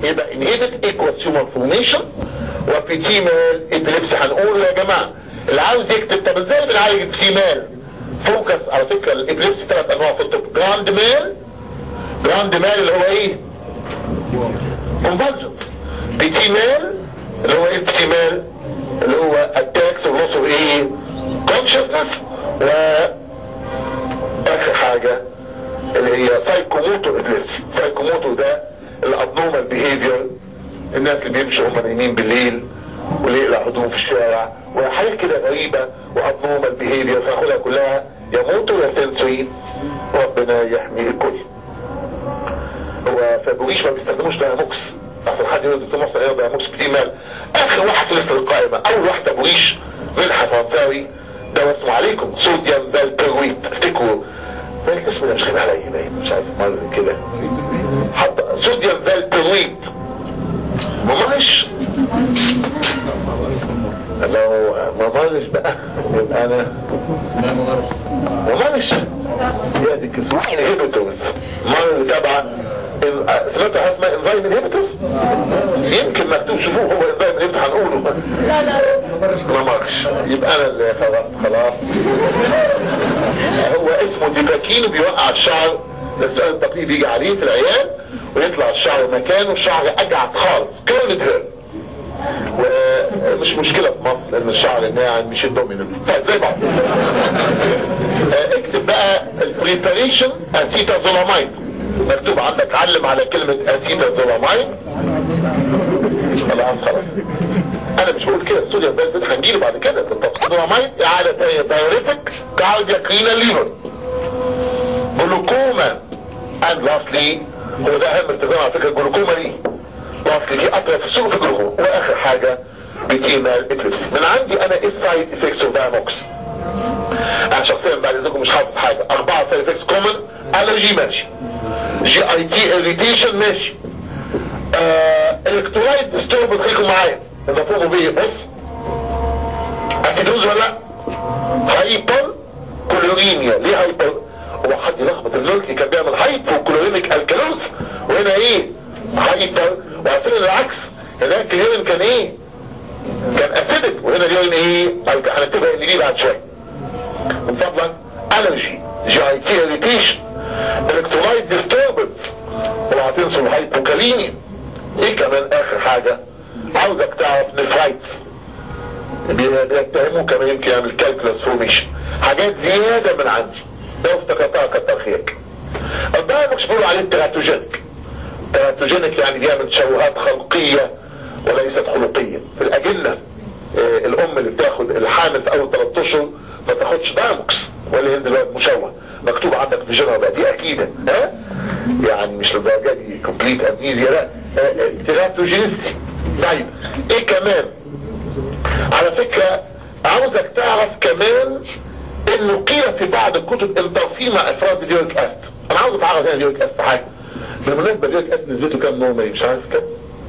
يبقى انهبت ايكوال تيومر فورميشن وفي تيمال ابيليبسي هنقول يا جماعه اللي عاوز يكتب طب ازاي بنعالج التيمال فوكس على فكره الابيليبسي ثلاث انواع في الطب جراند مال جراند مال اللي هو ايه؟ كونفرجنس بيتي مال اللي هو ايه مال اللي هو اتاكس ولوس اوف ايه؟ كونشسنس و اخر حاجه اللي هي سايكوموتو ابيليبسي سايكوموتو ده الابنورمال بيهيفير الناس اللي بيمشوا هم نايمين بالليل واللي يقلع هدوم في الشارع وحاجات كده غريبة وابنورمال بيهيفير فاخدها كلها يا موتو يا سنسوري ربنا يحمي الكل هو فابوريش ما بيستخدموش دايموكس عشان حد يقول دكتور محسن ايه دايموكس كتير مال اخر واحد في لسه القائمة اول واحد ابوريش منحة فرنساوي ده اسمه عليكم صوديوم بالبيرويت افتكروا الاسم ده مش غريب عليا باين مش عارف مرة كده حط صوديوم بالبيرويت ما مرش لو ما مرش بقى يبقى انا ما مرش يا دي كسوة انهبيتورز مر تبع سمعت حاجه اسمها انزايم انهبيتورز يمكن مكتوب شوفوه هو انزايم انهبيتور هنقوله لا لا ما مرش يبقى انا اللي خلاص خلاص هو اسمه ديباكين وبيوقع الشعر ده السؤال التقليدي بيجي عليه في العيال ويطلع الشعر مكانه الشعر اجعد خالص كيرلد هير ومش مشكلة في مصر لان الشعر الناعم مش الدوميننت طيب زي بعض آه، اكتب بقى البريباريشن اسيتازولاميد مكتوب عندك علم على كلمة اسيتازولاميد خلاص خلاص انا مش بقول كده الصوديوم ده هنجيله بعد كده التازولاميد اعادة تانية دايوريتك كاردياك رينال ليفر جلوكوما اند لاستلي هو ده اهم استخدام على فكره الجلوكوما دي لاستلي دي اطرف في السوق في الجلوكوما واخر حاجه بتيمال اكليبسي من عندي انا ايه السايد افكتس اوف دايموكس انا شخصيا بعد اذنكم مش حافظ حاجه اربعه سايد افكتس كومن الرجي ماشي جي اي تي اريتيشن ماشي آه الكترولايت ديستورب خليكم معايا مفهومه بيه بص اسيدوز ولا لا هايبر كلوريميا ليه هايبر هو حد يلخبط اللوكي كان بيعمل هايبر كلوريميك الكالوز وهنا ايه هايبر وعارفين العكس هناك الهيرين كان ايه كان اسيدك وهنا اليورين ايه هنكتبها ان دي بعد شويه من فضلك الرجي جي اي تي اريتيشن الكترولايت ديستوربنس اوعى تنسوا الهايبوكاليميا ايه كمان اخر حاجه عاوزك تعرف نفرايتس بيتهموه كمان يمكن يعمل كالكولس فورميشن حاجات زياده من عندي لو افتكرتها كتر خيرك الدايموكس بيقولوا عليه تيراتوجينيك تيراتوجينيك يعني بيعمل تشوهات خلقيه وليست خلقيه في الاجنه آه الام اللي بتاخد الحامل في اول 3 اشهر ما تاخدش دايموكس ولا ينزل الواد مشوه مكتوب عندك في جنرال بقى دي اكيده ها يعني مش للدرجه دي كومبليت امنيزيا لا تيراتوجينيستي طيب ايه كمان على فكرة عاوزك تعرف كمان انه قيل في بعض الكتب انترفيه مع افراز اليوريك اسيد انا عاوز اتعرف هنا اليوريك اسيد حاجة بالمناسبة اليوريك اسيد نسبته كام نورمالي مش عارف كام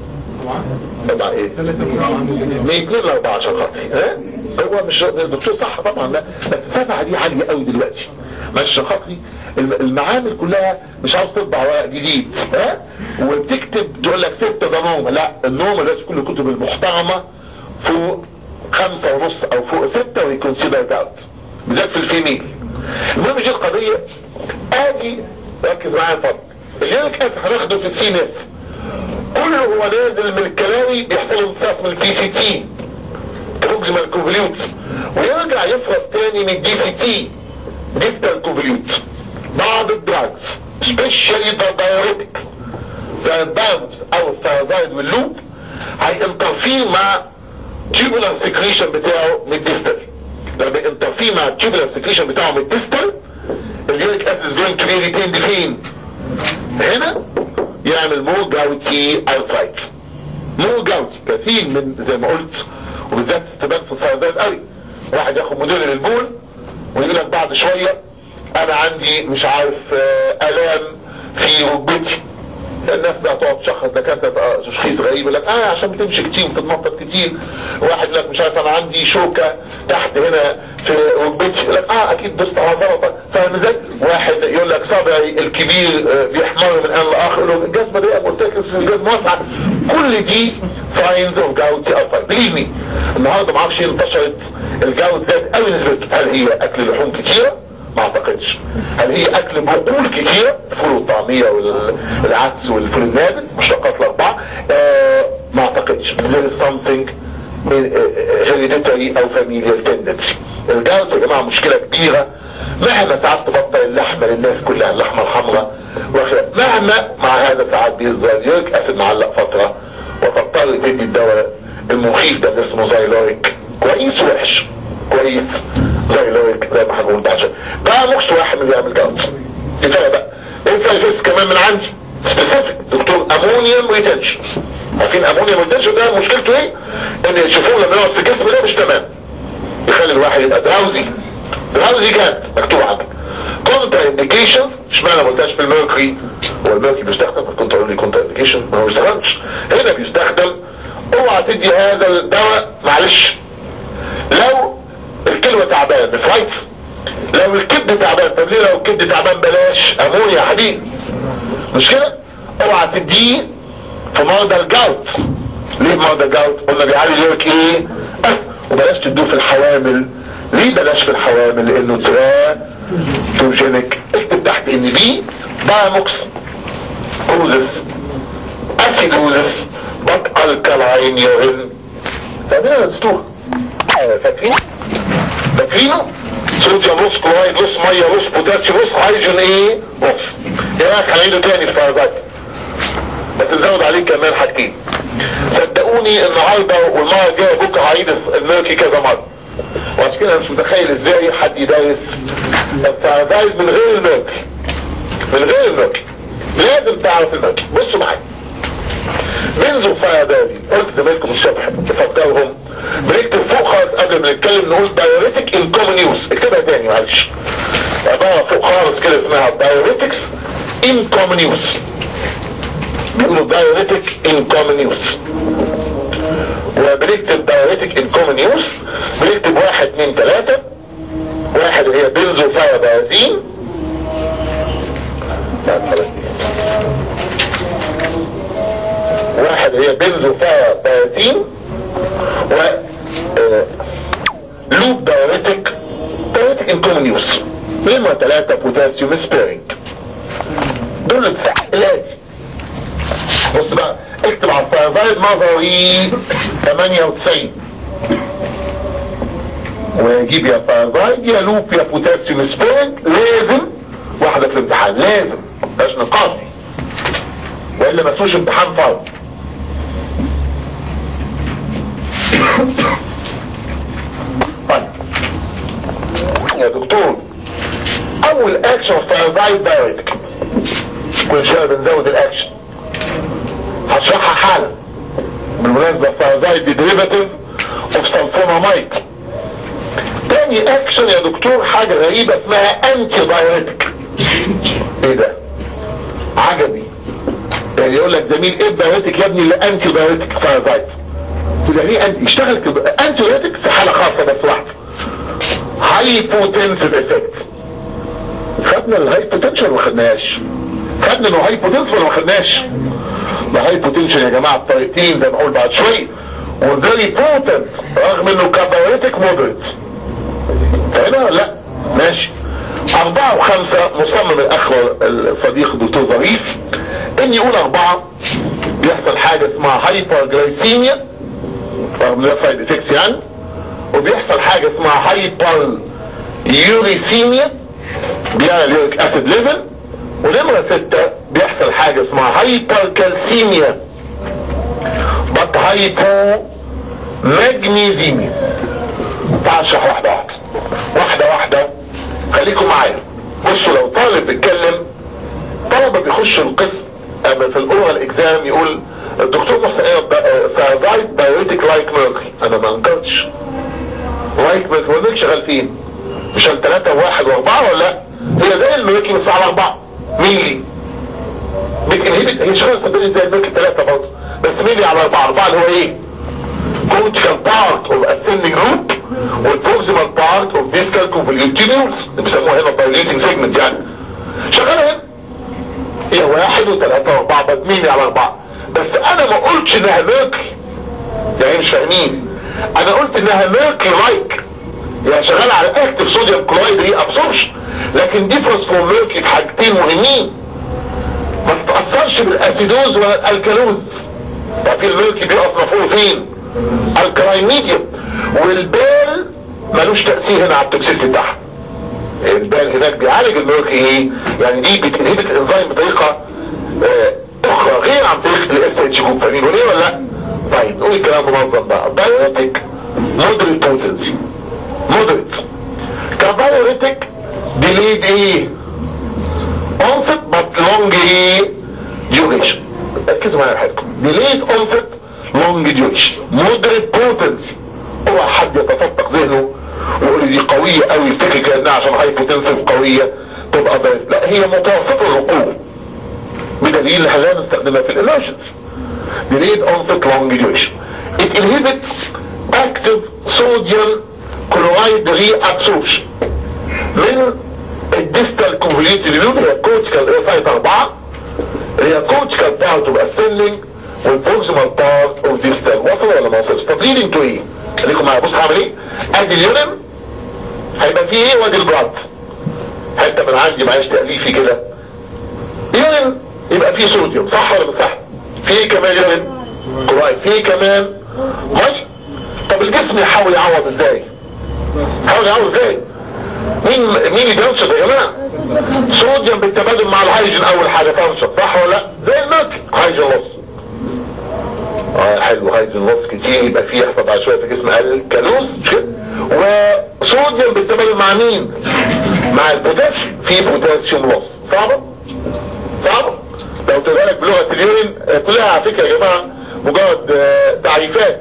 طبعا ايه من 2 ل 4 عشان خاطري ها هو مش الدكتور صح طبعا لا بس سبعة دي عالية قوي دلوقتي مش عشان خاطري المعامل كلها مش عاوز تطبع ورق جديد ها وبتكتب تقول لك ستة ده نورمال لا النورمال دلوقتي كل الكتب المحترمة فوق خمسة ونص او فوق ستة ويكونسيدر اوت بالذات في الفيميل المهم دي القضية اجي ركز معايا فضل اليوريك اسيد هناخده في السي نف كله هو نازل من الكلاوي بيحصل له امتصاص من البي سي تي بروكسيمال كوفليوت ويرجع يفرز تاني من الدي سي تي ديستال كوفليوت بعض الدراجز سبيشالي دايوريتك زي البامز او الثيازايد واللوب هينترفيه مع tubular secretion بتاعه من الديستال لما ينترفيه مع tubular secretion بتاعه من الديستال اليوريك اسيد is going to be retained فين هنا يعمل مور جاوتي اوترايت مور جاوتي كثير من زي ما قلت وبالذات تبان في الصيدلات قوي واحد ياخد مدير للبول ويقول لك بعد شويه انا عندي مش عارف الام في ركبتي الناس بقى تقعد تشخص دكاتره تشخيص غريب يقول لك اه عشان بتمشي كتير وبتتنطط كتير واحد يقول لك مش عارف انا عندي شوكه تحت هنا في ركبتي يقول لك اه اكيد دوست على زلطه فاهم ازاي؟ واحد يقول لك صابعي الكبير آه، بيحمر من ان لاخر يقول له الجزمه دي مرتكز في الجزمه واسعه كل دي ساينز اوف جاوتي الفا بليف مي النهارده ما اعرفش انتشرت الجاوت زاد قوي نسبته هل هي اكل لحوم كتيره؟ ما اعتقدش هل هي اكل بقول كتير الفول والطعمية والعدس والفول النابل مشتقات الاربعة آه ما اعتقدش there is something hereditary او familial tendency الجوز يا جماعة مشكلة كبيرة مهما ساعات تبطل اللحمة للناس كلها اللحمة الحمراء مهما مع هذا ساعات بيظهر يوريك اسيد معلق فترة وتضطر تدي الدواء المخيف ده اللي اسمه زايلويك كويس وحش كويس زي لويك زي ما هنقول بعد شويه ده مش واحد من يعمل جلط كفايه بقى انت كمان من عندي سبيسيفيك دكتور امونيوم ريتنشن عارفين امونيوم ريتنشن ده مشكلته ايه؟ ان يشوفوه لما يقعد في الجسم ده مش تمام يخلي الواحد يبقى دراوزي دراوزي كان مكتوب عندك كونتر انديكيشن اشمعنى ما قلتهاش في الميركوري هو الميركوري بيستخدم في الكونتر لي كونتر انديكيشن ما هو بيشتغلش هنا بيستخدم اوعى تدي هذا الدواء معلش لو الكلمة تعبان فايت لو الكبد تعبان طب ليه لو الكبد تعبان بلاش امونيا يا حبيبي مش كده اوعى تديه في مرضى الجاوت ليه مرضى الجاوت قلنا بيعالج لك ايه أه. وبلاش تدوه في الحوامل ليه بلاش في الحوامل لانه تراتوجينيك اكتب تحت ان بي دايموكس كوزف اسيدوزف بط الكلاين يورين فاهمين نسيتوها فاكرين فاكرينه صوديوم نص كلورايد نص ميه نص بوتاسيوم نص هيدروجين ايه نص ايه رايك هنعيده تاني في بارازايت بس نزود عليه كمان حاجتين صدقوني النهارده والمره الجايه بكره هعيد الميركي كذا مره وعشان كده انا مش متخيل ازاي حد يدرس البارازايت من غير الميركي من غير الميركي لازم تعرف الميركي بصوا معايا بنزو فايدادي قلت زمايلكم الصبح تفكرهم بنكتب فوق خالص قبل ما نتكلم نقول دايوريتك ان كومن يوز اكتبها تاني معلش عبارة فوق خالص كده اسمها دايوريتكس ان كومن يوز بيقولوا دايوريتك ان كومن يوز وبنكتب دايوريتك ان كومن يوز بنكتب واحد اتنين تلاتة واحد هي بنزو فايدازين واحد هي بنزو فايدازين و لوب دايوريتك دايوريتك ان كومن يوز نمرة ثلاثة بوتاسيوم سبيرنج دول الاتي بص بقى اكتب على الفايزايد نظري 98 ويجيب يا فايزايد يا لوب يا بوتاسيوم سبيرنج لازم واحدة في الامتحان لازم مبقاش نقاط والا ما اسموش امتحان فرض طيب يا دكتور اول اكشن في فايزايد دايركت كل شويه بنزود الاكشن هشرحها حالا بالمناسبة فازايد دي ديريفاتيف اوف سلفونامايد تاني اكشن يا دكتور حاجة غريبة اسمها انتي دايريتك ايه ده عجبي يعني يقول لك زميل ايه الدايريتك يا ابني اللي انتي دايريتك فازايد تقول يعني ايه انتي يشتغل كده انتي دايريتك في حالة خاصة بس واحدة هايبوتنسيف افكت خدنا الهايبوتنشن ولا ما خدناهاش خدنا انه هايبوتنسيف ولا ما خدناش ده هايبوتنشن يا جماعة بطريقتين زي ما اقول بعد شوية وفيري بوتنت رغم انه كابايريتك مودريت فهنا لا ماشي اربعة وخمسة مصمم الاخ الصديق الدكتور ظريف ان يقول اربعة بيحصل حاجة اسمها هايبر جلايسيميا رغم ده سايد افكتس يعني وبيحصل حاجة اسمها هايبر يوريسيميا بيعلى اليوريك اسيد ليفل ونمرة ستة بيحصل حاجة اسمها هايبر كالسيميا بط هايبو ماجنيزيميا تعال اشرح واحدة واحدة واحدة واحدة خليكم معايا بصوا لو طالب بيتكلم طلبة بيخش القسم اما في الاورال اكزام يقول الدكتور محسن ايه فازايد دايوريتك لايك ميركري انا ما انكرتش لايك ميركري هو شغال فين مش ثلاثة وواحد واربعة ولا لا هي زي الميركري بس على اربعة مين لي بتنهبت هي شغاله صدقني زي الملك الثلاثه برضه بس مين على اربعه اربعه اللي هو ايه؟ كونتيكال بارت اوف اسندنج جروب والبروكسيمال بارت اوف ديسكال كونفوليوتيبيولز بيسموها هنا بايليتنج سيجمنت يعني شغاله هنا هي واحد وثلاثه واربعه مين على اربعه بس انا ما قلتش انها ميركري يعني مش فاهمين انا قلت انها ميركري لايك يعني شغاله على اكتف صوديوم كلورايد ري ابسوربشن لكن ديفرنس فور ميركري في حاجتين مهمين ما تتاثرش بالاسيدوز ولا الالكالوز في الميركري بيقف مفعول فين الكلاين ميديوم والبال ملوش تاثير هنا على التوكسيستي بتاعها البال هناك بيعالج الميركري ايه يعني دي بتنهبت الانزيم بطريقه آه اخرى غير عن طريق الاس اتش جروب فاهمين وليه ولا لا؟ طيب نقول الكلام منظم بقى بايوتيك مودريت بوتنسي مودريت كبايوريتك ديليد ايه اونست بات لونج ايه ديوريشن ركزوا معايا حضرتك ديليد اونست لونج ديوريشن مودريت بوتنسي اوعى حد يتفتق ذهنه ويقول دي قويه قوي الفكره كانها عشان هايبوتنسيف قويه تبقى ضعيف لا هي متوسطه الركوب بدليل انها نستخدمها في الالرجنز delayed onset long duration it inhibits active sodium chloride reabsorption من الديستال كونفوليوتد ليون هي كورتيكال سايت 4 هي كورتيكال بارت اوف ascending والبروكسيمال بارت اوف ديستال وصل ولا ما وصلش طب leading to ايه؟ خليكم معايا بص هعمل ايه؟ ادي اليورين هيبقى فيه ايه وادي البلاد حته من عندي معلش تأليفي كده يورين يبقى فيه صوديوم صح ولا مش صح؟ فيه كمان يورين كويس فيه كمان ماشي طب الجسم يحاول يعوض ازاي؟ يحاول يعوض ازاي؟ مين مين اللي بينشط يا جماعه؟ صوديوم بالتبادل مع الهيدروجين اول حاجه تنشط صح ولا لا؟ زي الماكل هيدروجين لص اه حلو هيدروجين لص كتير يبقى فيه يحصل بعد شويه في جسم الكالوز مش كده؟ وصوديوم بالتبادل مع مين؟ مع البوتاسيوم في بوتاسيوم لص صعبه؟ صعبه؟ لو تبالك بلغه اليورين كلها على فكره يا جماعه مجرد تعريفات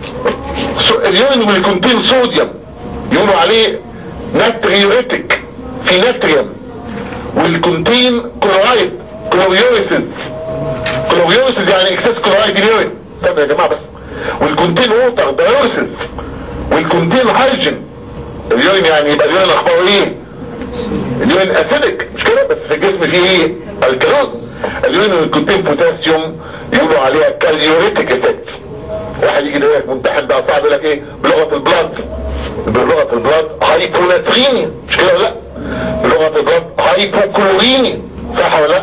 اليورين اللي كونتين صوديوم يقولوا عليه ناتريوريتك في ناتريوم والكونتين كلورايد كلوريوريسز كلوريوريسز يعني اكسس كلورايد اليورين طب يا جماعه بس والكونتين ووتر دايوريسز والكونتين هيدروجين اليورين يعني يبقى اليورين اخباره ايه اليورين اسيدك مش كده بس في الجسم فيه ايه الكالوز اليورين اللي كونتين بوتاسيوم يقولوا عليها كاليوريتك افكت واحد يجي يلاقيك ممتحن بقى صعب يقول لك ايه بلغه البلاد بلغه البلاد هايبوناتريميا مش كده ولا لا بلغه البلاد هايبوكلوريميا صح ولا لا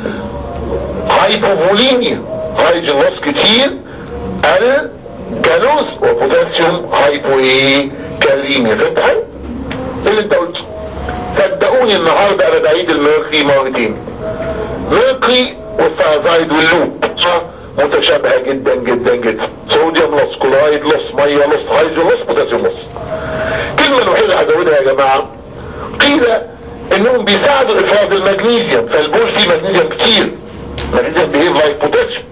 هايبوفوليميا هايدروجين لوس كتير الكالوز وبوتاسيوم هايبو ايه كاليميا فهمت حاجه ايه اللي انت قلته صدقوني النهارده انا بعيد الميركري مرتين ميركري والثايرويد واللوب متشابهه جدا جدا جدا صوديوم لص كلورايد لص ميه لص هيدروجين لص بوتاسيوم لص الكلمه الوحيده اللي هزودها يا جماعه قيل انهم بيساعدوا افراز المغنيسيوم فالبول فيه مغنيسيوم كتير مغنيسيوم بيهيف لايك بوتاسيوم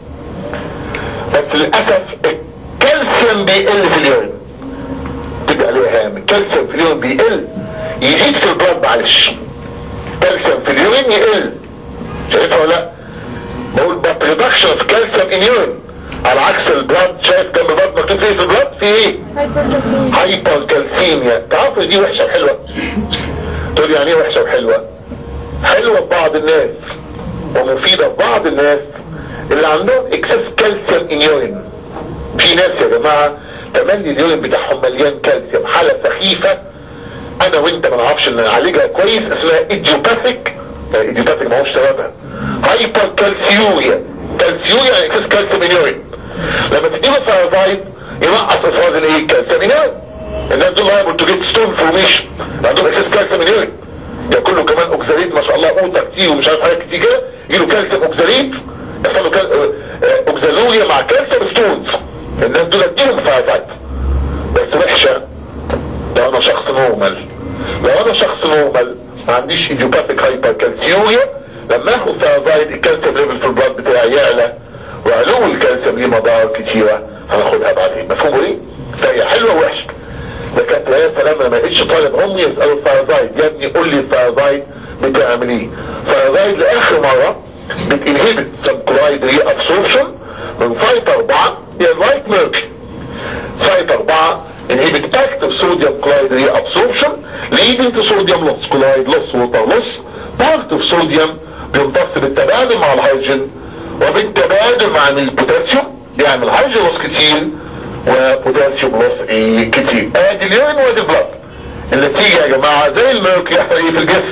بس للاسف الكالسيوم بيقل في اليورين تبقى عليها هام الكالسيوم في اليورين بيقل يزيد في البلاد معلش كالسيوم في اليورين يقل شايفها ولا لا بقول بط ريدكشن في كالسيوم ان يورين على عكس البلاد شايف جنب البلاد مكتوب ايه في البلاد في ايه هايبر كالسيميا تعرفوا دي وحشه وحلوه تقول يعني ايه وحشه وحلوه حلوه ببعض الناس ومفيده ببعض الناس اللي عندهم اكسس كالسيوم ان يورين في ناس يا جماعه تملي اليورين بتاعهم مليان كالسيوم حاله سخيفه انا وانت ما نعرفش نعالجها كويس اسمها ايديوباثيك ايديوباثيك ما هوش سببها هايبر كالسيوريا كالسيوريا يعني اكسس كالسيوم ان يورين لما تديله ثايرويد ينقص افراز الايه الكالسيوم ان يورين الناس دول لايبل تو جيت ستون فورميشن عندهم اكسس كالسيوم ان يورين ياكل له كمان اوكزاليت ما شاء الله قوطه كتير ومش عارف حاجات كتير كده يجي له كالسيوم اوكزاليت يحصل له كال... اوكزالوريا مع كالسيوم ستونز الناس دول اديهم ثايرويد بس وحشه لو انا شخص نورمال لو انا شخص نورمال ما عنديش ايديوباثيك هايبر كالسيوريا لما اخد ثايرويد الكالسيوم ليفل في البلاد بتاعي يعلى وعلو الكالسيوم ليه مضار كتيره هناخدها بعدين مفهوم ايه؟ فهي حلوه ووحشه لكن يا سلام لما لقيتش طالب عمري يساله الثايرويد يا ابني قول لي الثايرويد بتعمل ايه؟ الثايرويد لاخر مره بتنهبت سبكلايد ري ابسوربشن من سايت 4 هي الرايت ميركي سايت 4 inhibit active sodium chloride reabsorption leading to sodium loss chloride loss water loss part of sodium بيمتص بالتبادل مع الهيدروجين وبالتبادل مع البوتاسيوم بيعمل هيدروجين لوس كتير وبوتاسيوم لوس ايه كتير ادي اليورين وادي البلد النتيجة يا جماعة زي الميرك يحصل ايه في الجسم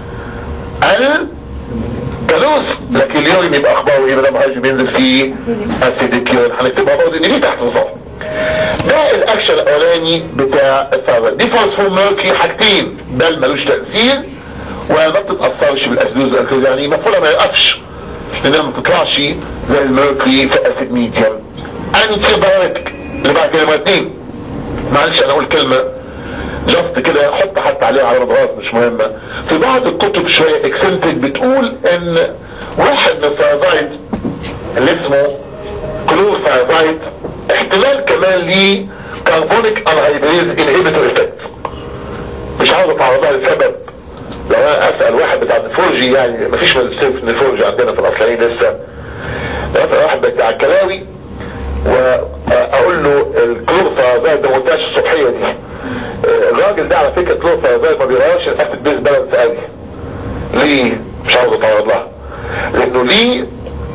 الجلوس لكن اليورين يبقى اخباره ايه بدل هيدروجين بينزل فيه اسيدك يورين هنكتبها برضه ان دي تحت الصف ده الاكشن الاولاني بتاع الفايبر دي فوسفور ميركي حاجتين ده اللي ملوش تاثير وما بتتاثرش بالاسيدوز والالكلوز يعني المفروض ما يقفش لانها ما بتطلعش زي الميركي في اسيد ميديم انتي بايوتيك اللي بعد كلمه اتنين معلش انا اقول كلمه جاست كده حط حتى عليها على غلط مش مهمه في بعض الكتب شويه اكسنتك بتقول ان واحد من الفايزايت اللي اسمه كلور فايزايت احتمال كمان ليه كربونيك انهيدريز انهبيتور افكت مش عاوز اتعرضها لسبب لو انا اسال واحد بتاع النفولوجي يعني مفيش ماجستير في النفولوجي عندنا في الاصليين لسه اسال واحد بتاع الكلاوي واقول له الكلورفازايد ده منتهاش الصبحيه دي الراجل ده على فكره كلورفازايد ما بيغيرش الاسيد بيز بالانس قوي ليه مش عاوز اتعرض لها لانه ليه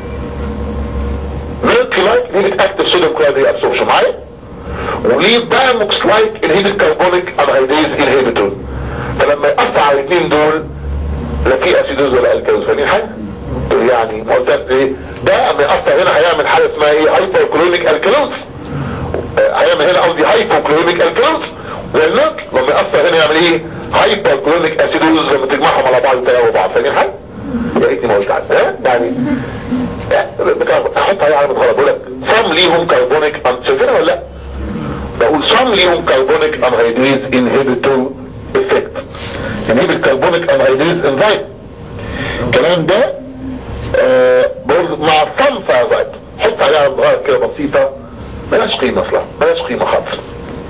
ميلك لايك انهبت اكتف صوديوم كلوريد ابسوربشن معايا وليه دايموكس لايك انهبت كربونيك انهيدريز انهبيتور فلما يقص على الاثنين دول لا في اسيدوز ولا الكالوز فاهمين حاجه؟ يعني ما قلت ايه ده اما يقص هنا هيعمل حاجه اسمها ايه هايبوكلوريك الكالوز هيعمل هنا قصدي هايبوكلوريك الكالوز والنك لما يقص هنا يعمل ايه هايبوكلوريك اسيدوز لما تجمعهم على بعض يتلاقوا بعض فاهمين حاجه؟ يا ريتني ما قلت عنها يعني احط عليه علامة غلط بقول لك صم ليهم كربونيك شايفينها ولا لا بقول صم ليهم كربونيك انهيدريز انهبيتور افكت انهبت كربونيك انهيدريز انزايم الكلام ده آه برضه مع صم فازايت حط عليها علامة غلط كده بسيطة ملاش قيمة اصلا ملاش قيمة خالص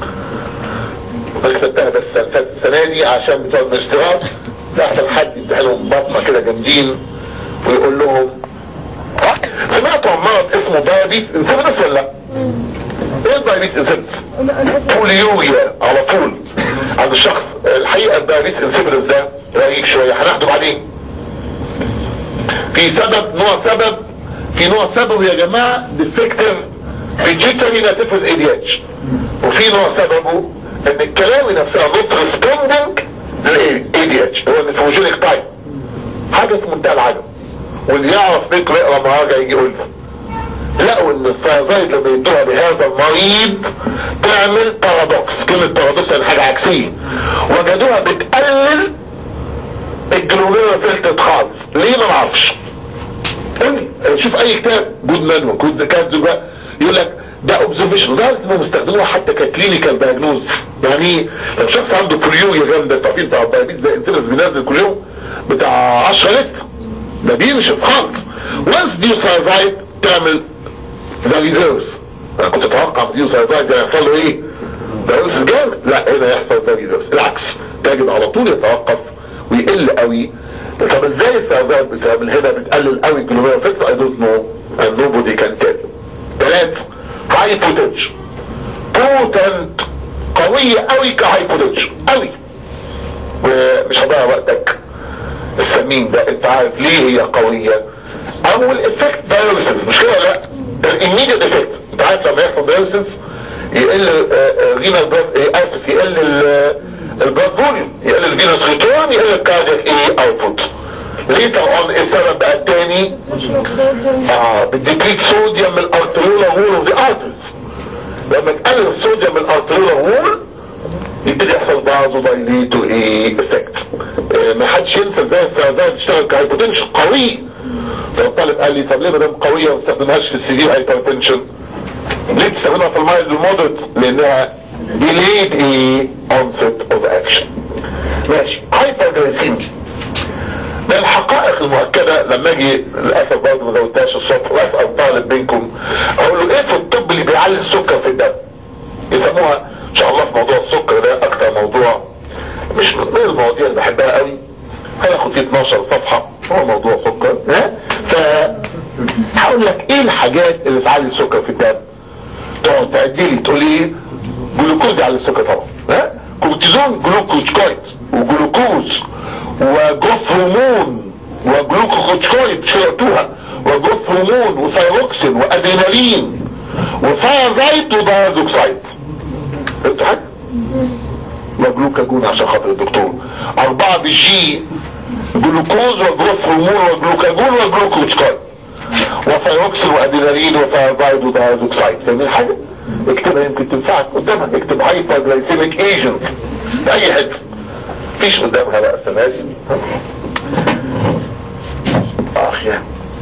انا كتبتها بس السنة دي عشان بتوع الماجستيرات ده احسن حد يديها لهم بطنة كده جامدين ويقول لهم سمعتوا عن مرض اسمه دايابيت انسيبتس ولا لا؟ ايه الدايابيت انسيبتس؟ بوليوريا على طول عند الشخص الحقيقة الدايابيت انسيبتس ده رقيق شوية هناخده بعدين في سبب نوع سبب في نوع سبب يا جماعة ديفكتيف فيجيتالي لا تفرز اي دي اتش وفي نوع سببه ان الكلاوي نفسها نوت ريسبوندنج للاي دي اتش هو النفروجينيك تايب حاجة في منتهى العجب واللي يعرف فكره يقرا مراجع يجي يقول لقوا ان الفازايد لما يدوها لهذا المريض تعمل بارادوكس كلمة بارادوكس يعني حاجة عكسية وجدوها بتقلل الجلوميرا فلتت خالص ليه ما نعرفش قولي شوف اي كتاب جود مانوال جود ذكاء زجاج يقول لك ده اوبزرفيشن لدرجه انهم استخدموها حتى ككلينيكال دايجنوز يعني لو شخص عنده بوليوريا جامده تعرفين بتاع الدايابيتس ده انسولين بينزل كل يوم بتاع 10 لتر ده بينشف خالص وانس ديوسايزايد تعمل ده ريفيرس انا كنت اتوقع ديوسايزايد يحصل له ايه دايورس جامد لا هنا يحصل ده ريفيرس العكس تجد على طول يتوقف ويقل قوي طب ازاي السايزايد بسبب هنا بتقلل قوي الجلوبال فيكس اي دونت نو and nobody can tell ثلاثة هاي بوتنشن بوتنت قوية قوي كهاي بوتنشن قوي ومش هضيع وقتك السمين ده انت عارف ليه هي قوية اول افكت دايوريسيس مش كده لا ده الاميديت افكت انت عارف لما يحصل دايوريسيس يقل رينال بلاد اسف يقل البلاد فوليوم يقل الفينوس ريتورن يقل الكاردياك ايه اوتبوت ليتر اون السبب بقى التاني اه بتديكريت صوديوم من الارتريولا وول اوف ذا ارترز لما تقلل الصوديوم من الارتريولا وول يبتدي يحصل بازو دايليتو ايه افكت اه ما حدش ينسى ازاي السيازات بتشتغل كهايبوتنشن قوي فالطالب قال لي طب ليه ما دام قويه ما استخدمهاش في السيفير هايبرتنشن ليه بتستخدمها في المايلد المودريت لانها delayed ايه onset of action ماشي هايبرجلايسيميا من الحقائق المؤكدة لما اجي للأسف برضه ما زودتهاش الصبح واسأل طالب منكم اقول له ايه في الطب اللي بيعلي السكر في الدم يسموها ان شاء الله في موضوع السكر ده اكتر موضوع مش من المواضيع اللي بحبها قوي هياخد فيه 12 صفحة هو موضوع سكر ها اقول لك ايه الحاجات اللي تعلي السكر في الدم تقعد تعدي لي تقول لي ايه جلوكوز يعلي السكر طبعا ها كورتيزون جلوكوكويد وجلوكوز وجروث هرمون وجلوكوكويد شرطوها وجروث هرمون وثايروكسين وادرينالين وثايروزايت ودايزوكسايد فهمت حاجه؟ وجلوكاجون عشان خاطر الدكتور اربعة بالجي جلوكوز وجروث هرمون وجلوكاجون وجلوكوكويد وثايروكسين وادرينالين وثايروزايد ودايزوكسايد فاهمين حاجه؟ اكتبها يمكن تنفعك قدامك اكتب هايبر جلايسيميك ايجنت في اي حته مفيش قدامها بقى السنه دي اخ يا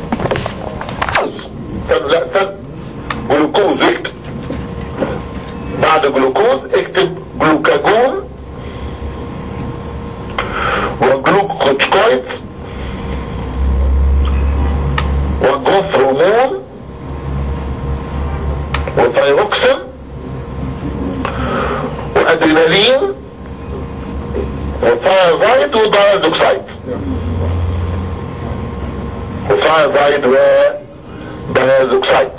استنى لا استنى جلوكوز اكتب بعد جلوكوز اكتب جلوكاجون وجلوكوكويد وجروث هرمون وثايروكسين وادرينالين وثايرويد ودايزوكسايد وثايرويد ودايزوكسايد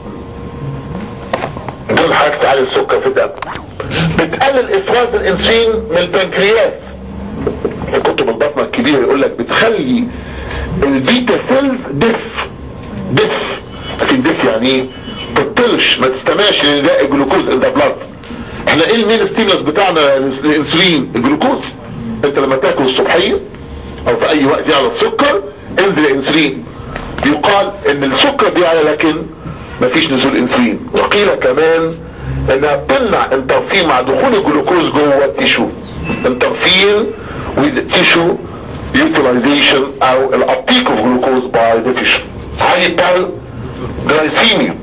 دول حاجة تعالي السكر في الدم بتقلل افراز الانسولين من البنكرياس الكتب البطنة الكبيرة يقول لك بتخلي البيتا سيلز دف دف لكن دف يعني ايه تطلش ما تستمعش لنداء الجلوكوز ان ذا بلاد احنا ايه المين ستيمولس بتاعنا الانسولين الجلوكوز انت لما تاكل الصبحيه او في اي وقت يعلى السكر انزل الانسولين يقال ان السكر بيعلى لكن مفيش نزول انسولين وقيل كمان انها بتمنع الترفيه مع دخول الجلوكوز جوه التيشو الترفيه with tissue utilization او الابتيك اوف جلوكوز باي ذا تيشو هايبر جلايسيميا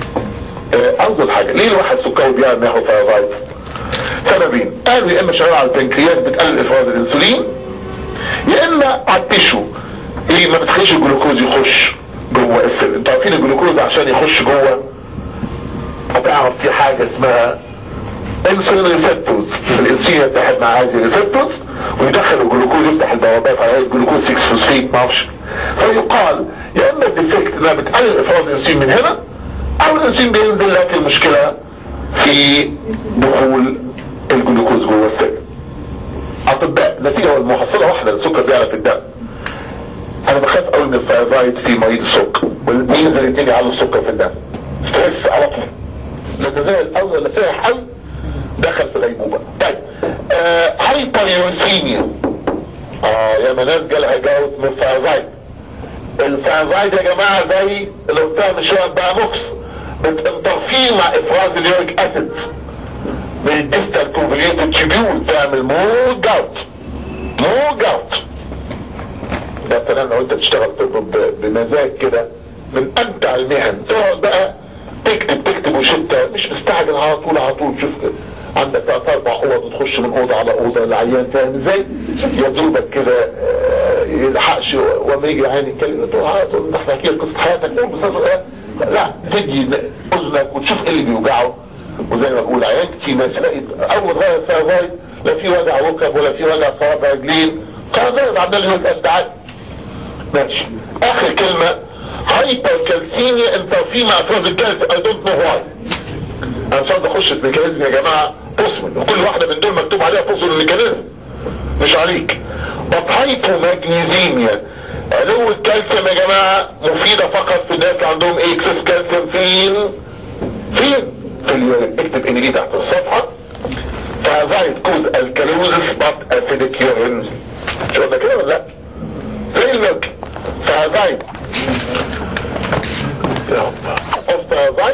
افضل حاجة ليه الواحد سكري بيعمل ما ياخد ثايرويد سببين قالوا يا اما شغال على البنكرياس بتقلل افراز الانسولين يا اما على التيشو ايه ما بتخليش الجلوكوز يخش جوه السيل انتوا عارفين الجلوكوز عشان يخش جوه هتعرف في حاجة اسمها انسولين ريسبتورز الانسولين يتحد مع هذه الريسبتورز ويدخل الجلوكوز يفتح البوابات على الجلوكوز 6 فوسفيت ما اعرفش فيقال يا اما الديفكت انها بتقلل افراز الانسولين من هنا او الانسولين بينزل لكن المشكلة في دخول الجلوكوز جوه السيل اطباء نتيجة والمحصلة واحدة السكر بيعلى في الدم انا بخاف قوي من الثايرويد في مريض السكر وينزل الاثنين يعلوا السكر في الدم ستريس على طول لان زي الاول ولا سرح قوي دخل في غيبوبة طيب آه هايبريوسيميا اه يا مناس جالها جاوت من الثايرويد الثايرويد يا جماعة زي اللي قلتها من شوية بقى مكس بتنترفيه مع افراز اليوريك اسيد من الديستال كونفليوتد تيبيول تعمل مور جاوت مور جاوت ده مثلا لو انت بتشتغل طب بمزاج كده من امتع المهن تقعد بقى تكتب تكتب وشتى مش مستعجل على طول على طول شوف عندك ثلاث اربع اوض وتخش من اوضه على اوضه العيان فاهم ازاي؟ يضربك كده يلحقش وما يجي عيان يتكلم تقول احنا احكي لك قصه حياتك قول بس لا تجي اذنك وتشوف ايه اللي بيوجعه وزي ما بقول عيان في ناس تلاقي اول غايه فيها لا في وجع ركب ولا في وجع صوابع رجلين خلاص عمال يقول استعد ماشي اخر كلمه هايبر كالسيميا انت في مع افراز الكالسيوم اي دونت نو واي انا مش عايز اخش في ميكانيزم يا جماعه بوسمن وكل واحده من دول مكتوب عليها بوسمن الميكانيزم مش عليك طب هايبو ماجنيزيميا علو الكالسيوم يا جماعه مفيده فقط في الناس اللي عندهم ايه اكسس كالسيوم فين فين في اليورين اكتب ان دي تحت الصفحه فازايد كود الكالوزس بات اسيدك يورين شو قلنا كده ولا لا زي الملك فازايد اوف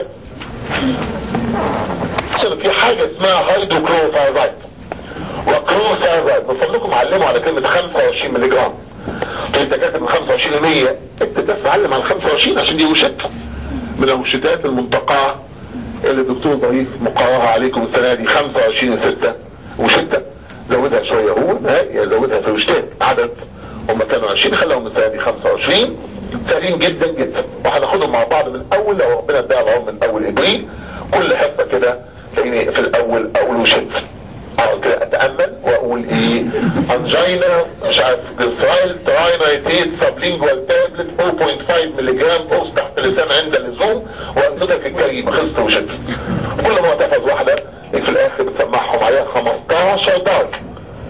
عشان في حاجة اسمها هيدروكلوروثايرويد وكلوروثايرويد بفضلكم علموا على كلمة 25 ملي جرام انت كاتب من 25 ل 100 انت بس علم على 25 عشان دي وشت من الوشتات المنتقاه اللي الدكتور ظريف مقررها عليكم السنة دي 25 6 وشتة زودها شوية هو يزودها في وشتات عدد هم كانوا 20 خلاهم السنة دي 25 سهلين جدا جدا وهناخدهم مع بعض من اول لو ربنا اداها العمر من اول ابريل كل حصه كده تلاقيني في الاول اقول وشت اقعد كده اتامل واقول ايه انجينا مش عارف جلسرايل تراينايتيت سبلينجوال تابلت 0.5 ملي جرام قرص تحت اللسان عند اللزوم وانتدك الكريم خلصت وشت كل ما تحفظ واحده في الاخر بتسمعهم عليها 15 درجه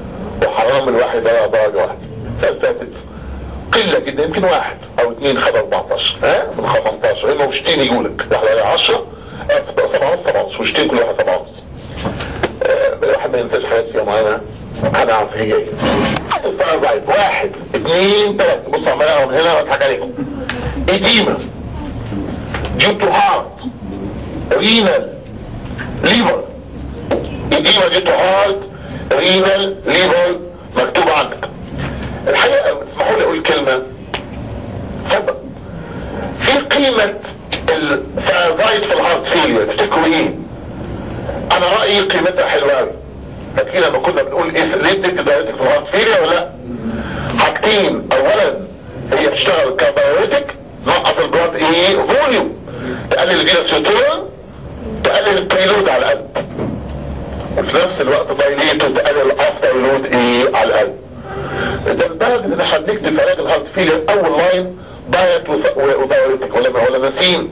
وحرام الواحد يضيع درجه واحده السنه فاتت قلة جدا يمكن واحد او اثنين خد 14 ها من 15 اما وشتين يقولك واحد على 10 تبقى 7 ونص 7 ونص وشتين كل واحد 7 ونص الواحد ما ينساش حاجات فيها معينة هنعرف هي ايه الفرازايت واحد اثنين ثلاثة بصوا عمال اقرا من هنا واضحك عليكم اديما due to heart renal liver اديما due to heart renal liver مكتوب عندك الحقيقة اسمحوا لي اقول كلمة اتفضل في قيمة الفرازايت في الهارت فيلير تفتكروا ايه انا رأيي قيمتها حلوة قوي لكن لما كنا بنقول ايه ليه بتدي دايرتك في الهارت فيلير ولا لا حاجتين اولا هي بتشتغل كدايرتك نقص البلاد ايه فوليوم تقلل الفيروسيتول تقلل البريلود على القلب وفي نفس الوقت دايليت وتقلل الافتر لود ايه على القلب ده لدرجه ان احنا بنكتب في علاج الهارت فيلير اول لاين دايت ودايرتك ولا ولا ناسين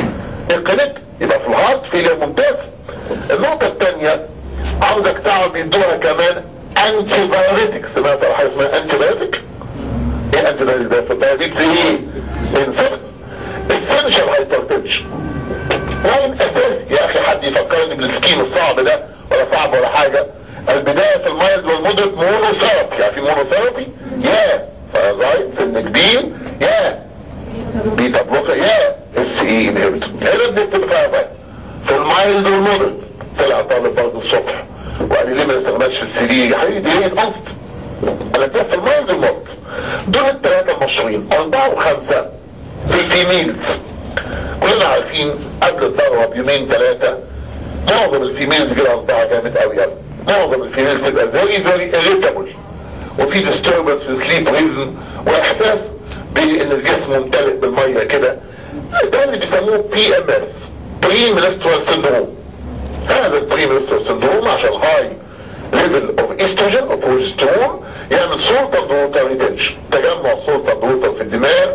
القنت يبقى في الهارت فيلير ممتاز النقطة الثانية عاوزك تعرف بيدوها كمان انتي بايوتيك سمعت على حاجة اسمها انتي بايوتيك ايه انتي بايوتيك بايوتيك ايه انسبت اسينشال هايبرتنشن لاين اساسي يا اخي حد يفكرني بالسكيم الصعب ده ولا صعب ولا حاجة البداية في المايلد والمودريت مونوثيرابي يعني في مونوثيرابي يا فازايد سن كبير يا بيتا بلوكر يا اس اي انهبيتور هنا بنكتب فازايد في المايلد والمودريت طلع طالب برضه الصبح وقال لي ليه ما نستخدمهاش في السرير يا حبيبي ليه اتقصد انا اديها في المايلد والمودريت دول الثلاثة المشهورين اربعة وخمسة في الفيميلز كلنا عارفين قبل الضربة بيومين ثلاثة معظم الفيميلز كده اصبعها جامد قوي يعني معظم الفيميلز تبقى فيري فيري irritable وفي disturbance في السليب ريزم واحساس بان الجسم ممتلئ بالميه كده ده اللي بيسموه بي ام اس بري منسترال سندروم هذا البري منسترال سندروم عشان هاي ليفل اوف استروجين او بروجسترون يعمل سلطة ووتر ريتنشن تجمع سلطة ووتر في الدماغ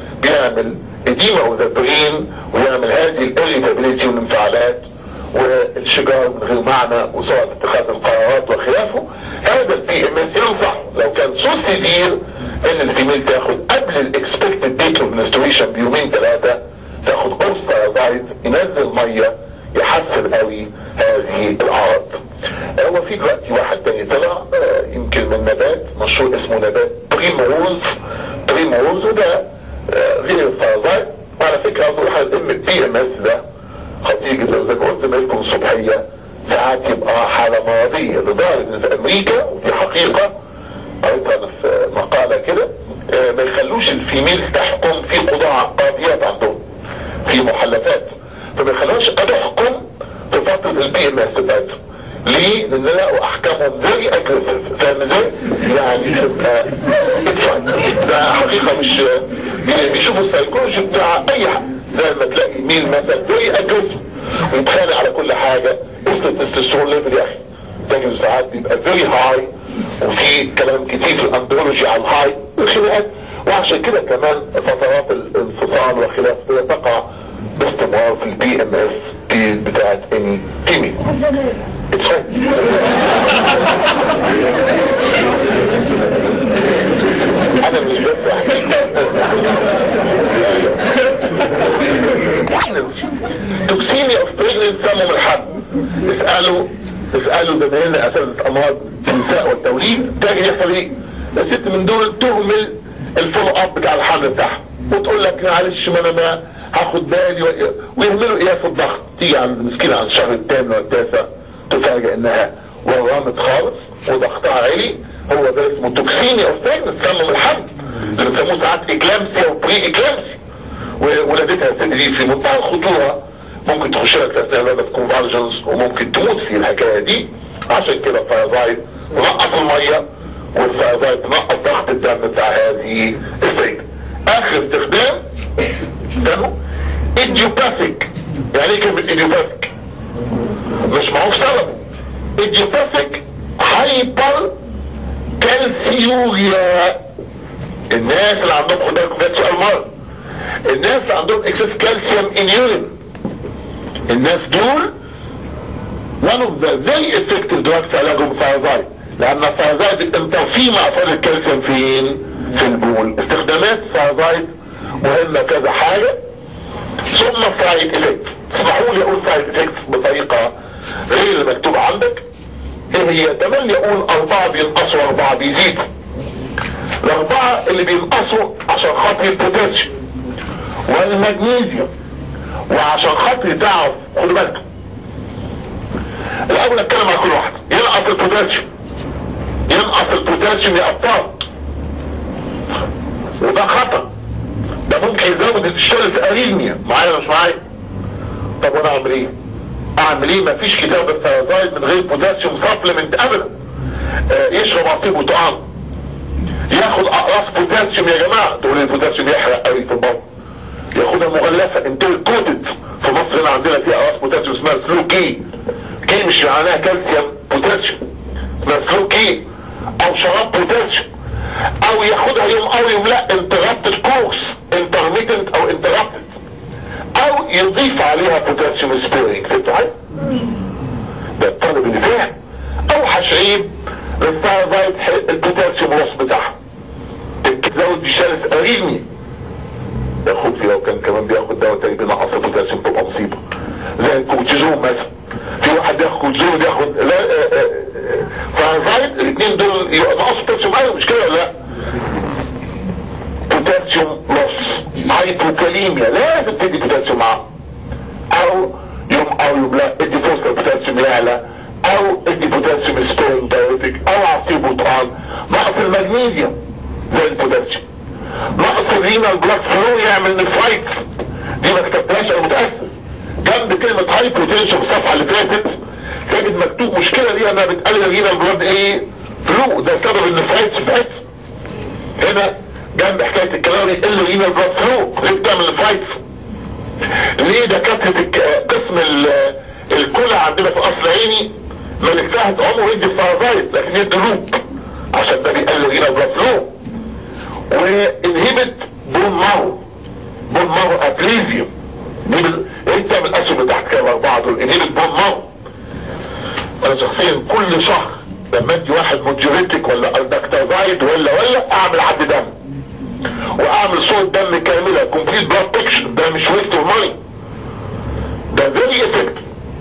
بيعمل اديما اوف ذا برين ويعمل هذه الاريتابيليتي والانفعالات والشجار من غير معنى وسرعة اتخاذ القرارات وخلافه هذا البي ام اس ينصح لو كان سو سيفير ان الفيميل تاخد قبل الاكسبكتد ديت اوف منستريشن بيومين ثلاثة تاخد قرص ثيازايد ينزل مية يحسن قوي هذه الاعراض هو في دلوقتي واحد تاني طلع يمكن من نبات مشهور اسمه نبات بريموز بريموز وده غير الثيازايد وعلى فكرة اظن حاجة ام بي ام اس ده خطير جدا زي ما قلت زمايلكم الصبحية ساعات يبقى حالة مرضية لدرجة ان في امريكا ودي حقيقة قريتها انا في مقالة كده ما يخلوش الفيميلز تحكم في قضاء قاضيات عندهم في محلفات فما يخلوش تحكم في فترة البي ام اس بتاعتهم ليه؟ لان لقوا احكامهم فيري اجريسيف فاهم ازاي؟ يعني تبقى ده حقيقة مش بيشوفوا السايكولوجي بتاع اي حد زي ما تلاقي مين مثلا فيري اجريسيف ويتخانق على كل حاجة اسم التستوستيرون ليفل يا اخي تجد ساعات بيبقى فيري هاي وفي كلام كتير في الاندرولوجي على الهاي وخناقات وعشان كده كمان فترات الانفصال وخلاف تقع باستمرار في البي ام اس بتاعت اني تيمي انا مش بس توكسيميا اوف بريجننت سمم الحب اسألوا اسألوا زمايلنا اساتذة امراض النساء والتوليد تاجي يحصل ايه الست من دول تهمل الفولو اب بتاع الحمل بتاعها وتقول لك معلش ما انا ما هاخد بالي ويهملوا قياس الضغط تيجي عند مسكينة عن الشهر الثامن والتاسع تفاجئ انها ورمت خالص وضغطها عالي هو ده اسمه توكسينيا اوف بريجننت سمم الحمل اللي بنسموه ساعات اكلامسيا وبري اكلامسيا وولادتها الست دي في منتهى الخطورة ممكن تخش لك اثناء الولادة كونفالجنس وممكن تموت في الحكاية دي عشان كده الفيضايد نقص المية والفيضايد نقص ضغط الدم بتاع هذه السيدة اخر استخدام استنوا ايديوباثيك يعني ايه كلمة ايديوباثيك مش معروف سببه ايديوباثيك هايبر كالسيوريا الناس اللي عندهم خد بالكم ده سؤال مره الناس اللي عندهم اكسس كالسيوم ان يورين الناس دول one of the very effective drugs في علاجهم الثيازايد لان الثيازايد انترفيه مع فرق الكالسيوم فين في البول استخدامات الثيازايد مهمه كذا حاجه ثم سايد افكت اسمحوا لي اقول سايد افكت بطريقه غير اللي مكتوب عندك ايه هي تملي اقول اربعه بينقصوا اربعه بيزيدوا الاربعه اللي بينقصوا عشان خاطر البوتاسيوم والمغنيسيوم وعشان خاطر تعرف خدوا بالكم الاول اتكلم على كل واحد ينقص البوتاسيوم ينقص البوتاسيوم يا ابطال وده خطر ده ممكن يزود الشرس اريميا معايا ولا مش معايا طب وانا اعمل ايه اعمل ايه مفيش كتاب الثيازايد من غير بوتاسيوم سبلمنت ابدا آه يشرب عصير برتقال ياخد اقراص بوتاسيوم يا جماعه تقول البوتاسيوم يحرق قوي في البطن ياخدها مغلفه انتل كوتد في مصر هنا عندنا فيها اقراص بوتاسيوم اسمها سلو كي كي مش معناها كالسيوم بوتاسيوم اسمها سلو كي او شراب بوتاسيوم او ياخدها يوم او يوم لا انترابتد كورس انترميتنت او انترابتد او يضيف عليها بوتاسيوم سبيرنج فهمتوا حاجه؟ ده الطالب اللي فاهم او هشعيب الثايرويد البوتاسيوم لوس بتاعها تزود بشرس اريمي ياخد فيه لو كان كمان بياخد دواء تاني بينقص البوتاسيوم تبقى مصيبه زي الكورتيزون مثلا في واحد بياخد كورتيزون بياخد لا ثايرويد الاثنين دول ينقصوا بوتاسيوم ايوه مش كده ولا لا بوتاسيوم لوس هايبوكاليميا لازم تدي بوتاسيوم معاه او يوم او يوم لا ادي فرصه البوتاسيوم يعلى او ادي بوتاسيوم سبيرنج دايريتك او عصير برتقال نقص المغنيسيوم زي البوتاسيوم نقص الرينال بلاد فلو يعمل نفرايت دي ما كتبتهاش انا متاسف جنب كلمه هايبوتنشن في الصفحه اللي فاتت تجد مكتوب مشكله ليها انها بتقلل الرينال بلاد ايه فلو ده سبب النفرايت بتاعت هنا جنب حكايه الكلام يقل الرينال بلاد فلو ليه بتعمل نفرايت ليه دكاتره قسم الكلى عندنا في قصر عيني ملكتها عمره يدي الفرازايت لكن يدي لوب عشان ده بيقلل الرينال بلاد فلو وانهبت بون مارو بون مارو ابليزيوم دي بال... انت من الاسهم اللي تحت كده الاربعه دول انهبت بون مارو انا شخصيا كل شهر لما ادي واحد موجوريتك ولا الدكتازايد ولا ولا اعمل عد دم واعمل صوره دم كامله كومبليت بلاد بيكشر ده مش ويست اوف ماني ده فيري افكت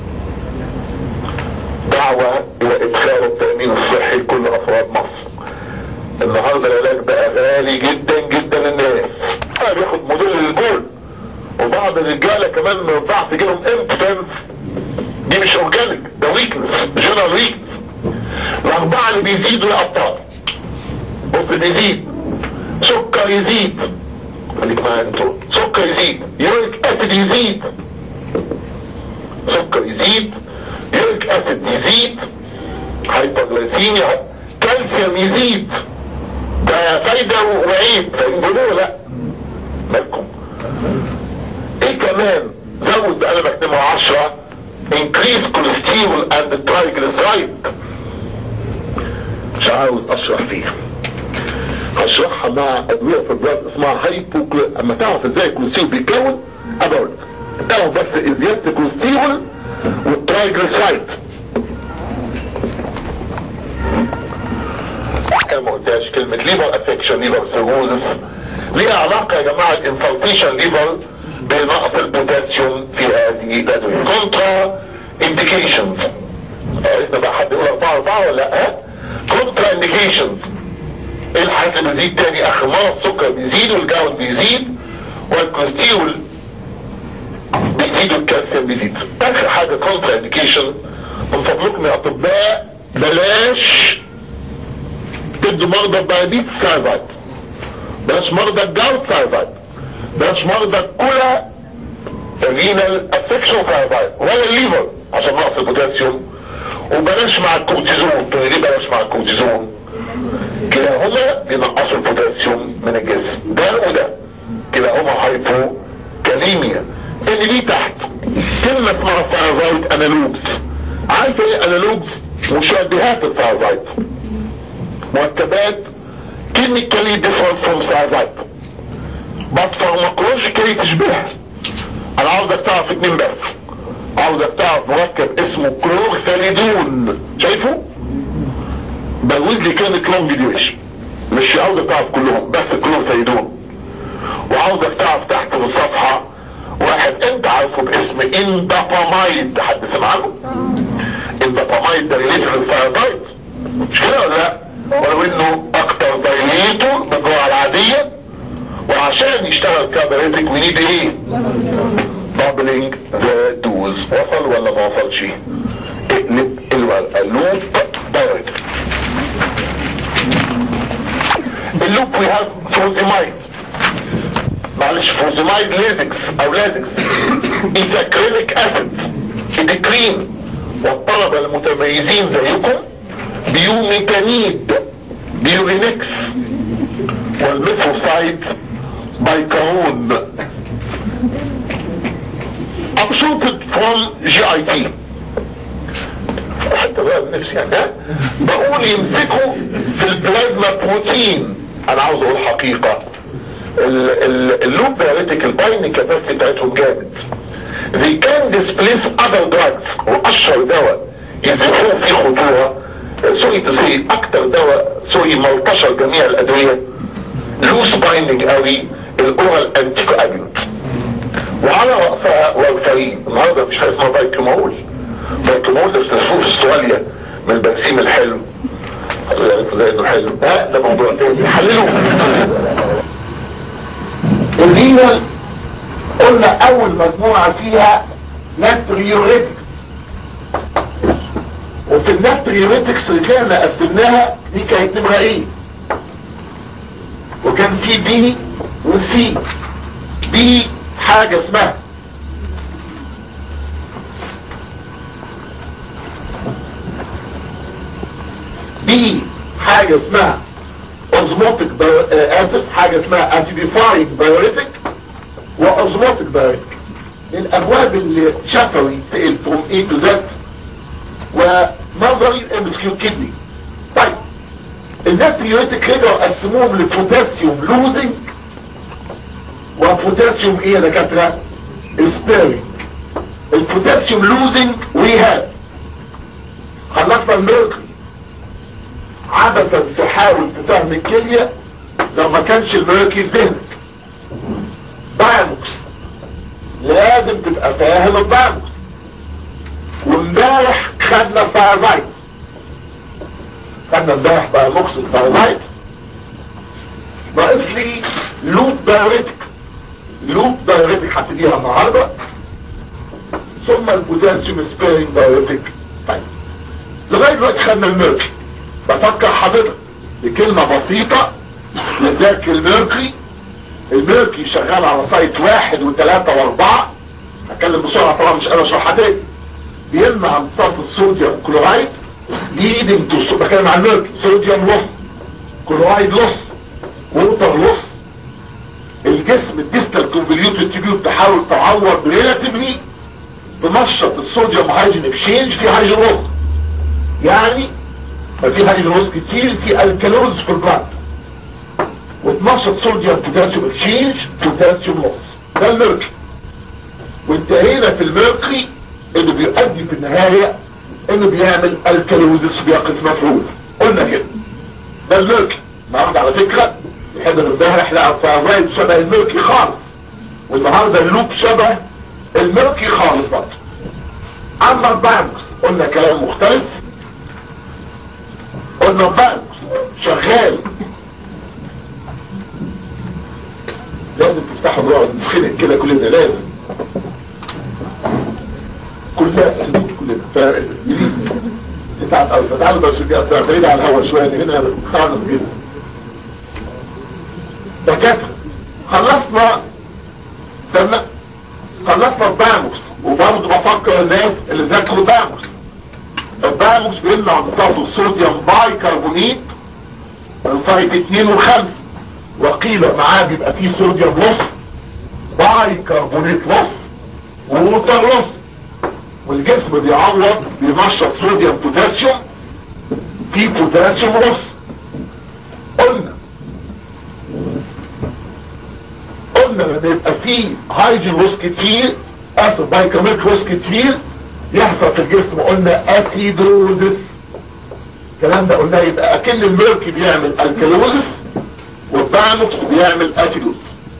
دعوه الى ادخال التامين الصحي لكل افراد مصر النهارده العلاج بقى غالي جدا جدا للناس انا بياخد موديل للبول وبعض الرجاله كمان من الضعف يجيلهم امبتنس دي مش اورجانيك ده ويكنس جنرال ويكنس الاربعه اللي بيزيدوا يا ابطال بص بيزيد سكر يزيد خليك معايا انتوا سكر يزيد يوريك اسيد يزيد سكر يزيد يوريك اسيد يزيد هايبوغلايسيميا كالسيوم يزيد ده فايدة وعيب فانجلوه لا مالكم ايه كمان زود بقى انا بكتبها عشرة increase cholesterol and triglyceride مش عاوز اشرح فيها هشرحها مع ادوية في البلاد اسمها هايبوكلو اما تعرف ازاي الكوليسترول بيتكون ابقول تعرف بس زيادة الكوليسترول والترايجليسرايد انا ما قلتهاش كلمة ليفر افكشن ليفر سيروزس ليها علاقة يا جماعة الانفلتيشن ليفر بنقص البوتاسيوم في هذه الادوية كونترا انديكيشنز عرفنا بقى حد يقول اربعة اربعة ولا لا ها كونترا انديكيشنز ايه الحاجات اللي بتزيد تاني اخر مرة السكر بيزيد والجاون بيزيد والكوليسترول بيزيد والكالسيوم بيزيد اخر حاجة كونترا انديكيشن من فضلكم يا اطباء بلاش تدوا مرضى الدايابيت ثايرويد بلاش مرضى الجاوت ثايرويد بلاش مرضى الكلى الرينال افكشن ثايرويد ولا الليفر عشان نقص البوتاسيوم وبلاش مع الكورتيزون تقول ليه بلاش مع الكورتيزون كلاهما بينقصوا البوتاسيوم من الجسم ده وده كلاهما هايبو كاليميا اللي دي تحت كلمة اسمها ثايرويد انالوجز عارف ايه انالوجز مشابهات الثيازايد مركبات chemically different from thiazide but pharmacologically تشبهها انا عاوزك تعرف اتنين بس عاوزك تعرف مركب اسمه كلورثاليدون شايفه بجوز لي كلمة لونج ديوريشن مش عاوزك تعرف كلهم بس كلورثاليدون وعاوزك تعرف تحت في الصفحة واحد انت عارفه باسم اندابامايد حد سمع عنه اندابامايد ده ريليتد للثيازايد مش كده ولا لا ولو انه اكتر دايليتور من الجرعه العاديه وعشان يشتغل كاباريتك ونيد ايه doubling the dose وصل ولا ما وصلش اقلب الورقه لوب دايركت اللوب وي هاف فوزيمايد معلش فوزيمايد ليزكس او لازكس ايثاكريليك اسيد اديكرين والطلبه المتميزين زيكم بيوميتانيد بيورينكس والميثوسايد بايكارون absorbed from GIT حتى بقى بنفسي يعني ها؟ بقول يمسكوا في البلازما بروتين انا عاوز اقول حقيقة ال- ال- اللوب دايريتك الباين كاباسيتي بتاعتهم جامد they can displace other drugs واشهر دواء يزيحوه في خطورة سوري تسي اكتر دواء سوري ملطشر جميع الادوية لوس بايندنج قوي الاورال انتيكو ابيوت وعلى رأسها والفرين النهارده مفيش حاجه اسمها بايكمول بايكمول ده بتنسوه في استراليا من البنسيم الحلو هتقول زي انه حلو ها ده موضوع تاني حللوه الرينال قلنا اول مجموعة فيها ناتريوريتكس وفي الناتريوريتكس رجعنا قسمناها دي كانت نمرة ايه وكان في بي وسي بي حاجة اسمها بي حاجة اسمها اوزموتيك اسف حاجة اسمها اسيديفاينج بايوريتك واوزموتيك بايوريتك الابواب اللي شفوي سئل فروم اي تو زد ونظري ام اس كيو كدني طيب الناتريوريتك رجعوا قسموهم لبوتاسيوم لوزنج وبوتاسيوم ايه يا دكاتره سبيرنج البوتاسيوم لوزنج وي هاف خلصنا الميركوري عبثا تحاول تفهم الكلية لو ما كانش الميركوري في ذهنك دايموكس لازم تبقى فاهم الدايموكس وامبارح خدنا الفايزايت خدنا امبارح دايموكس الفايزايت ناقص لي لوب دايريتك لوب دايريتك هتديها النهارده ثم البوتاسيوم سبيرنج دايريتك طيب لغايه دلوقتي خدنا الميركوري بفكر حضرتك بكلمة بسيطة لذاك الميركوري الميركوري شغال على سايت واحد وثلاثة واربعة هتكلم بسرعة طبعا مش قادر اشرحها تاني بيمنع امتصاص الصوديوم كلورايد ليدنج تو بتكلم عن الميركوري صوديوم لوس كلورايد لوس ووتر لوس الجسم الديستال كونفوليوتد تيبيوت تحاول تعوض ريلاتيفلي بنشط الصوديوم هيدروجين اكشينج في هيدروجين لوس يعني ففي هيدروس كتير في الكالوريز في البلاد وتنشط صوديوم بوتاسيوم اكشينج بوتاسيوم لوس ده الميركوري وانتهينا في الميركوري انه بيؤدي في النهاية انه بيعمل الكالوريز بيقف مفعول قلنا كده ده الميركوري النهارده على فكرة احنا امبارح لقى الفايزايد شبه الميركوري خالص والنهارده اللوب شبه الميركوري خالص برضه اما البانكس قلنا كلام مختلف قلنا بقى شغال لازم تفتحوا نقعد نتخنق كده كلنا لازم كلها سدود كلنا فبليز تتعب قوي فتعالوا بس كده بعيد على الهوا شويه هنا خالص كده دكاتره خلصنا استنى خلصنا الباموس وبرضه بفكر الناس اللي ذاكروا الباموس الدايموكس بيمنع امتصاص الصوديوم باي كربونيت من سايت 2 و5 وقيل معاه بيبقى فيه صوديوم لص باي كربونيت لص ووتر لص والجسم بيعوض بينشط صوديوم بوتاسيوم في بوتاسيوم رص قلنا قلنا لما يبقى في هايدروجين روس كتير اسف بايكربونات روس كتير يحصل في الجسم قلنا اسيدوزس الكلام ده قلنا يبقى اكن الميرك بيعمل الكالوزس والبانوكس بيعمل اسيدوز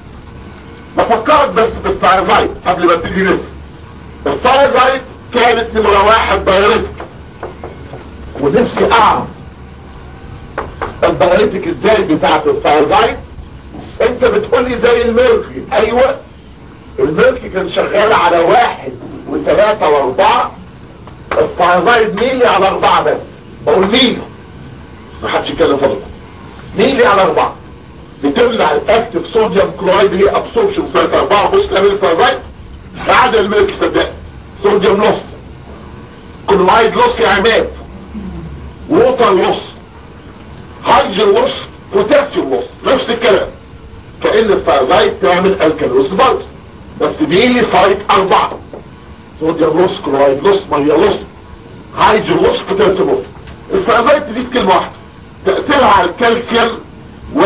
بفكرك بس بالثايرويد قبل ما ابتدي لسه الثايرويد كانت نمرة واحد بايوريتك ونفسي اعرف البايوريتك ازاي بتاعت الثايرويد انت بتقولي زي الميركي ايوه الميركي كان شغال على واحد وثلاثة واربعة الثايرويد ميلي على اربعة بس بقول ميلي ما حدش يتكلم فضل ميلي على اربعة بتمنع الاكتف صوديوم كلورايد اللي ابسوربشن سنة اربعة بص تعمل الثايرويد بعد الميركي صدقني صوديوم لوس كلورايد لوس يا عماد ووتر لوس هيدروجين لوس بوتاسيوم لوس نفس الكلام كأن الثايرويد تعمل الكالوس برضه بس ميلي سايت اربعة صوديوم لوس كلورايد لوس ميه لوس هيدروجين لوس بوتاسيوم لوس الثايرويد تزيد كلمة واحدة تأثيرها على الكالسيوم و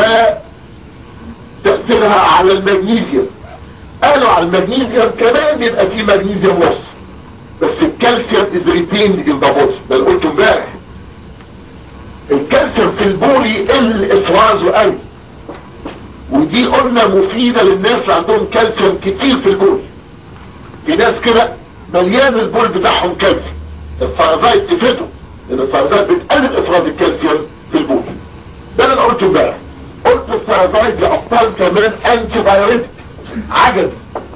تأثيرها على المغنيسيوم قالوا على المغنيسيوم كمان بيبقى فيه مغنيسيوم لوس بس الكالسيوم از ريتيند ان ذا بودي ده اللي قلته امبارح الكالسيوم في البول يقل افرازه قوي ودي قلنا مفيدة للناس اللي عندهم كالسيوم كتير في البول في ناس كده مليان البول بتاعهم كالسيوم الفرازات تفيده لان الفرازات بتقلل افراز الكالسيوم في البول ده اللي انا قلته امبارح قلت الفرازات دي ابطال كمان انتي بايوريتك عجب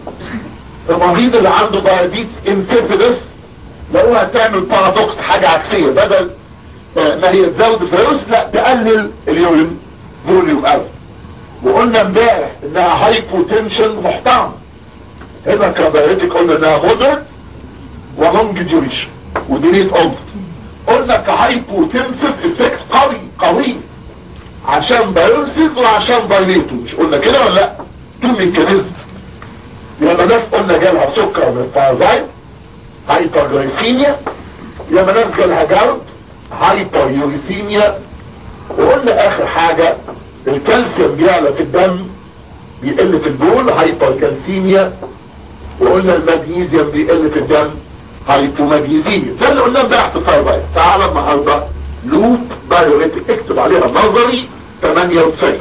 المريض اللي عنده دايابيتس انفيبيدس لقوها تعمل بارادوكس حاجة عكسية بدل ما هي تزود الفيروس لا تقلل اليورين فوليوم قوي وقلنا امبارح انها هايبوتنشن محترم هنا كباريتك قلنا انها مودرت ولونج ديوريشن وديليت اوف قلنا كهايبوتنسيف افكت قوي قوي عشان بايورسيس وعشان دايليتو مش قلنا كده ولا لا تو ميكانيزم لما ناس قلنا جالها سكر من الفازايد هايبرجلايسيميا لما ناس جالها جلد هايبر يوريسيميا وقلنا اخر حاجة الكالسيوم بيعلى في الدم بيقل في البول هايبر كالسيميا وقلنا المغنيسيوم بيقل في الدم هايبومغنيسيميا ده اللي قلناه امبارح في الفازايد تعالى النهارده لوب بايوريتك اكتب عليها نظري 98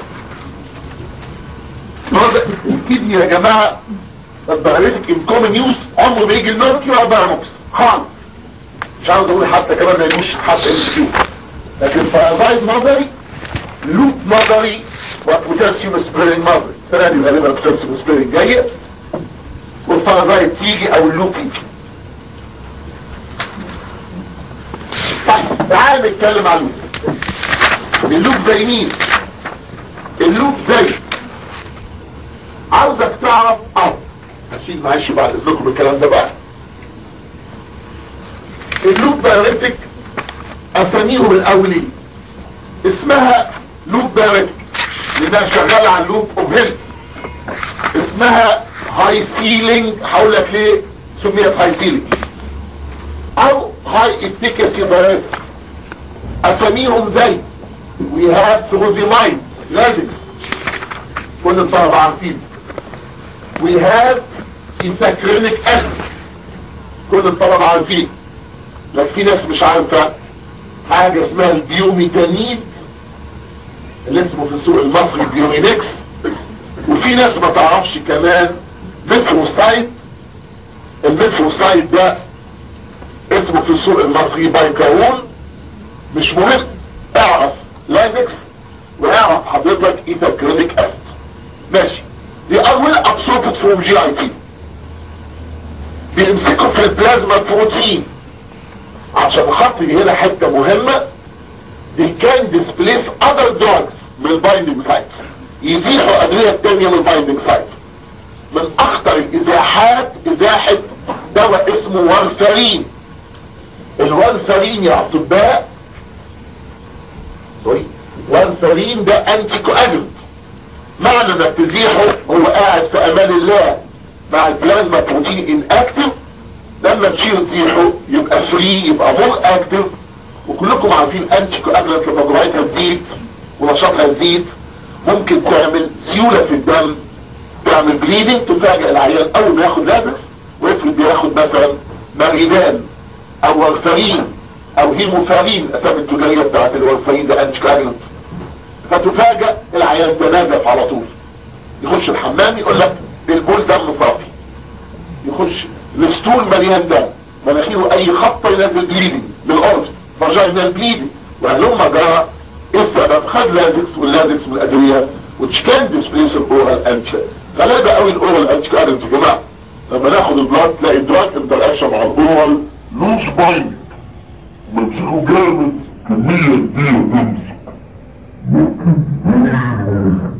نظر الكدني يا جماعه الباراليتيك ان كومن يوز عمره ما يجي الميركي ولا باراموكس خالص مش عاوز اقول حتى كمان ما يجوش حتى ام كيو لكن فايد نظري لوب نظري وبوتاسيوم سبرينج نظري السنه دي غالبا بوتاسيوم سبرينج جايه والفايد تيجي او اللوب يجي طيب تعال نتكلم عن اللوب اللوب زي مين اللوب زي عاوزك تعرف اه هشيل معلش بعد اذنكم الكلام ده بقى اللوب بايوريتك اساميهم الاولين اسمها لوب بايوريتك لانها شغاله على اللوب اوف هيلث اسمها هاي سيلينج هقول لك ليه سميت هاي سيلينج او هاي افيكاسي بايوريتك اساميهم زي وي هاف فروزيمايد لازكس كل الطلبه عارفين we have انتاكرينيك اسيد كل الطلبة عارفين لكن في ناس مش عارفة حاجة اسمها البيوميتانيد اللي اسمه في السوق المصري بيومينكس وفي ناس ما تعرفش كمان متروسايد المتروسايد ده اسمه في السوق المصري بايكارون مش مهم اعرف لازكس واعرف حضرتك ايتاكرينيك اسيد ماشي دي اول absorbed from GIT بيمسكوا في البلازما بروتين عشان خاطر هنا حته مهمه they can displace other drugs من البايندنج سايت يزيحوا ادويه التانية من البايندنج سايت من اخطر الازاحات ازاحه دواء اسمه وارفارين الوارفارين يا اطباء سوري وارفارين ده انتي كواجنت معنى انك تزيحه هو قاعد في امان الله مع البلازما بروتين ان اكتف لما تشيل تزيحه يبقى فري يبقى مور اكتف وكلكم عارفين انتي كواجلانت لما جرعتها تزيد ونشاطها يزيد ممكن تعمل سيولة في الدم تعمل بليدنج تفاجئ العيان اول ما ياخد لازكس ويفرض بياخد مثلا ماريدان او ورفرين او هيموفارين الاسامي التجارية بتاعت الورفرين ده انتي كواجلانت فتفاجئ العيان تنازف على طول يخش الحمام يقول لك البول دم صافي يخش الستول مليان دم مناخيره اي خطة ينزل بليدنج بالاوربس فاجينال بليدنج وهلما جرى ايه السبب خد لازكس واللازكس من الادوية which can displace الاورال انتي غلابة قوي الاورال انتي كارنت يا جماعة لما ناخد البلاد تلاقي الدراج انتراكشن مع الاورال لوز بايند ممسكه جامد كمية كبيرة تمسك ممكن